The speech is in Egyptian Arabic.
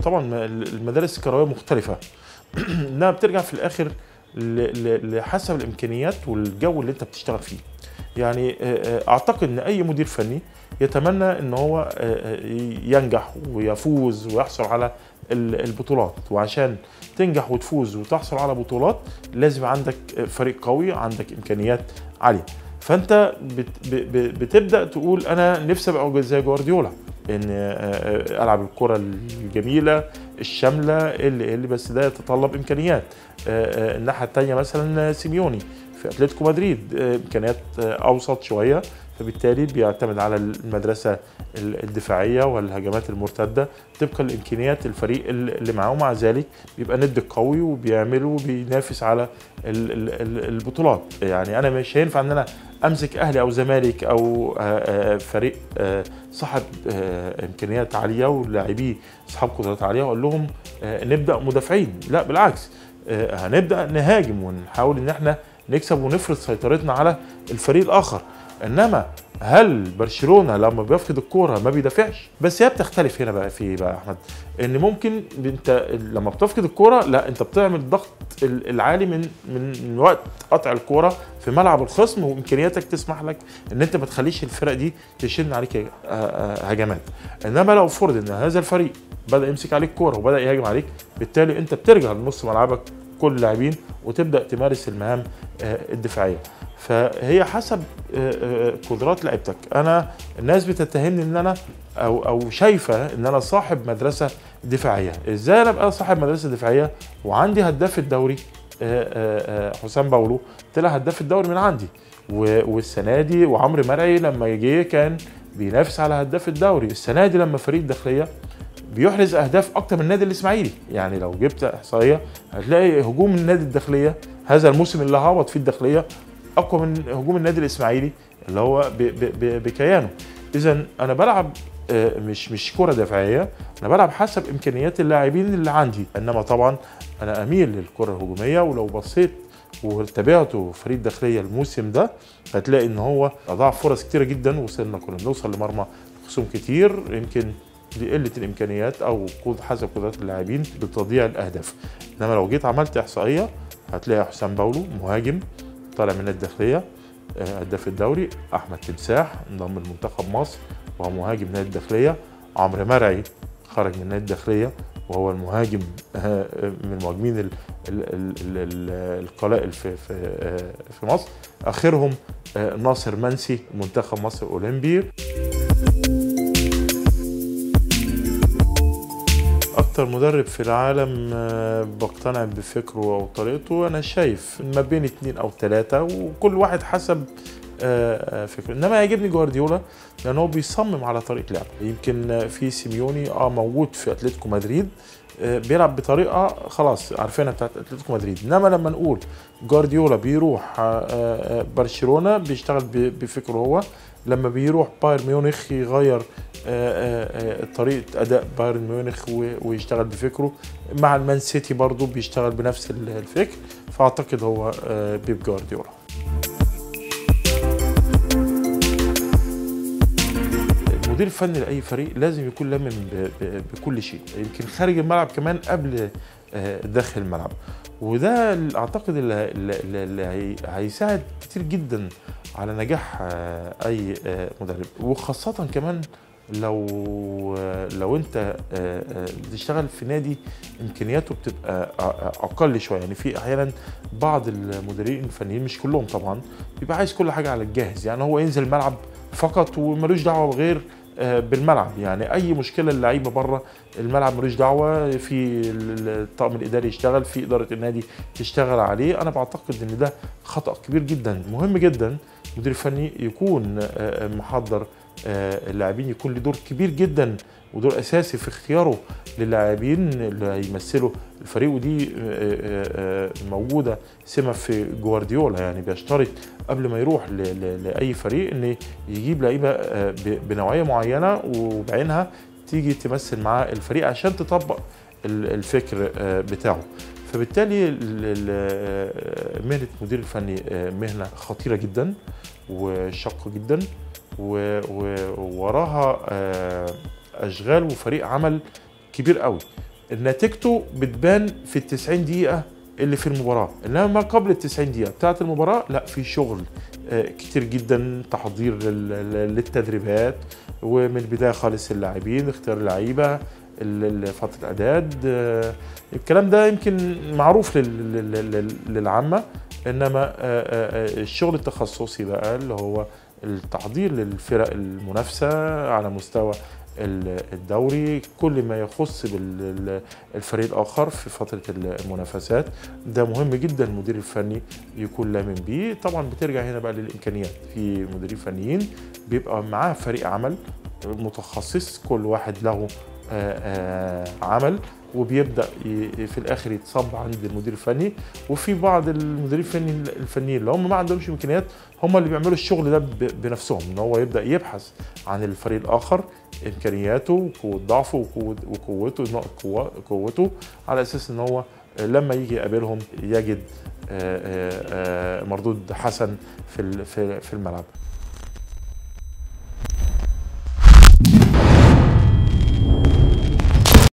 طبعا المدارس الكرويه مختلفه انها بترجع في الاخر ل- ل- لحسب الامكانيات والجو اللي انت بتشتغل فيه يعني آه، آه، اعتقد ان اي مدير فني يتمنى ان هو آه، آه، ينجح ويفوز ويحصل على ال- البطولات وعشان تنجح وتفوز وتحصل على بطولات لازم عندك فريق قوي عندك امكانيات عاليه فانت بت ب- ب- بتبدا تقول انا نفسي ابقى زي جوارديولا ان آه، آه، العب الكره الجميله الشامله اللي اللي بس ده يتطلب امكانيات آه، آه، الناحيه الثانيه مثلا سيميوني في اتلتيكو مدريد آه، امكانيات آه، اوسط شويه فبالتالي بيعتمد على المدرسه ال- الدفاعيه والهجمات المرتده طبقا لامكانيات الفريق ال- اللي معاه ومع ذلك بيبقى ند قوي وبيعمله وبينافس على ال- ال- ال- البطولات يعني انا مش هينفع ان انا امسك اهلي او زمالك او آه، آه، فريق آه، صاحب آه، امكانيات عاليه ولاعبيه اصحاب قدرات عاليه واقول لهم آه، نبدا مدافعين لا بالعكس آه، هنبدا نهاجم ونحاول ان احنا نكسب ونفرض سيطرتنا على الفريق الاخر انما هل برشلونه لما بيفقد الكوره ما بيدافعش بس هي بتختلف هنا بقى في إيه بقى يا احمد ان ممكن انت لما بتفقد الكوره لا انت بتعمل ضغط ال- العالي من من من وقت قطع الكوره في ملعب الخصم وامكانياتك تسمح لك ان انت ما تخليش الفرق دي تشن عليك آه، آه، هجمات انما لو فرض ان هذا الفريق بدا يمسك عليك كوره وبدا يهاجم عليك بالتالي انت بترجع لنص ملعبك كل اللاعبين وتبدا تمارس المهام آه، الدفاعيه فهي حسب آه، آه، قدرات لعيبتك انا الناس بتتهمني ان انا او او شايفه ان انا صاحب مدرسه دفاعيه ازاي انا ابقى صاحب مدرسه دفاعيه وعندي هداف الدوري آه، آه، آه، حسام باولو طلع هداف الدوري من عندي و- والسنه دي وعمرو مرعي لما جه كان بينافس على هداف الدوري السنه دي لما فريق الداخليه بيحرز اهداف اكتر من النادي الاسماعيلي يعني لو جبت احصائيه هتلاقي هجوم النادي الداخليه هذا الموسم اللي هبط فيه الداخليه اقوى من هجوم النادي الاسماعيلي اللي هو ب- ب- ب- بكيانه اذا انا بلعب آه، مش مش كره دفاعيه انا بلعب حسب امكانيات اللاعبين اللي عندي انما طبعا انا اميل للكره الهجوميه ولو بصيت وتابعته فريق الداخليه الموسم ده هتلاقي ان هو اضاع فرص كتيره جدا وصلنا كنا بنوصل لمرمى خصوم كتير يمكن لقله الامكانيات او قد- حسب قدرات اللاعبين بتضييع الاهداف انما لو جيت عملت احصائيه هتلاقي حسام باولو مهاجم طالع من الداخليه آه، هداف الدوري احمد تمساح انضم لمنتخب مصر وهو مهاجم نادي الداخليه عمرو مرعي خرج من نادي الداخليه وهو المهاجم آه، من المهاجمين ال- ال- ال- ال- ال- القلائل في في آه، في مصر اخرهم آه، ناصر منسي منتخب مصر الاولمبي اكتر مدرب في العالم آه، بقتنع بفكره او طريقته انا شايف ما بين اتنين او تلاتة وكل واحد حسب آه، آه، فكره انما يعجبني جوارديولا لان هو بيصمم على طريقه لعب يمكن آه، في سيميوني اه موجود في اتلتيكو مدريد آه، بيلعب بطريقه خلاص عارفينها بتاعت اتلتيكو مدريد انما لما نقول جوارديولا بيروح آه، آه، برشلونه بيشتغل ب- بفكره هو لما بيروح بايرن ميونخ يغير آه، آه، آه، طريقه اداء بايرن ميونخ و- ويشتغل بفكره مع المان سيتي برضه بيشتغل بنفس ال- الفكر فاعتقد هو آه، بيب جوارديولا المدير الفني لاي فريق لازم يكون لامم ب- ب- بكل شيء يمكن خارج الملعب كمان قبل آه، داخل الملعب وده اللي اعتقد اللي, اللي, اللي هي- هيساعد كتير جدا على نجاح آه، اي آه، مدرب وخاصه كمان لو آه، لو انت آه، آه، بتشتغل في نادي امكانياته بتبقى أ- أ- اقل شويه يعني في احيانا بعض المديرين الفنيين مش كلهم طبعا بيبقى عايز كل حاجه على الجاهز يعني هو ينزل الملعب فقط وملوش دعوه بغير آه، بالملعب يعني اي مشكله اللعيبه بره الملعب ملوش دعوه في ال- الطاقم الاداري يشتغل في اداره النادي تشتغل عليه انا بعتقد ان ده خطا كبير جدا مهم جدا المدير الفني يكون آه، محضر آه، اللاعبين يكون له دور كبير جدا ودور اساسي في اختياره للاعبين اللي هيمثلوا الفريق ودي آه، آه، آه، موجوده سمه في جوارديولا يعني بيشترط قبل ما يروح ل- ل- لاي فريق ان يجيب لعيبه آه، ب- بنوعيه معينه وبعينها تيجي تمثل معاه الفريق عشان تطبق ال- الفكر آه، بتاعه فبالتالي ال- ال- آه، مهنه المدير الفني آه، مهنه خطيره جدا وشاقه جدا و- و- ووراها آه، اشغال وفريق عمل كبير قوي نتيجته بتبان في ال 90 دقيقه اللي في المباراه انما ما قبل ال 90 دقيقه بتاعه المباراه لا في شغل آه، كتير جدا تحضير لل- لل- للتدريبات ومن البدايه خالص اللاعبين اختيار اللعيبه ال- ال- فتره الاعداد آه، الكلام ده يمكن معروف لل- لل- لل- للعامه انما آه، آه، آه، الشغل التخصصي بقى اللي هو التحضير للفرق المنافسه على مستوى ال- الدوري كل ما يخص بالفريق الاخر في فتره المنافسات ده مهم جدا المدير الفني يكون لامن بيه طبعا بترجع هنا بقى للامكانيات في مديرين فنيين بيبقى معاه فريق عمل متخصص كل واحد له آه، آه، عمل وبيبدا ي- في الاخر يتصب عند المدير الفني وفي بعض المديرين الفني الفنيين اللي هم ما عندهمش امكانيات هم اللي بيعملوا الشغل ده ب- بنفسهم ان هو يبدا يبحث عن الفريق الاخر امكانياته وقوه ضعفه وقوه وقوته نقط قوة- قوته على اساس ان هو لما يجي يقابلهم يجد آه، آه، آه، مردود حسن في ال- في في الملعب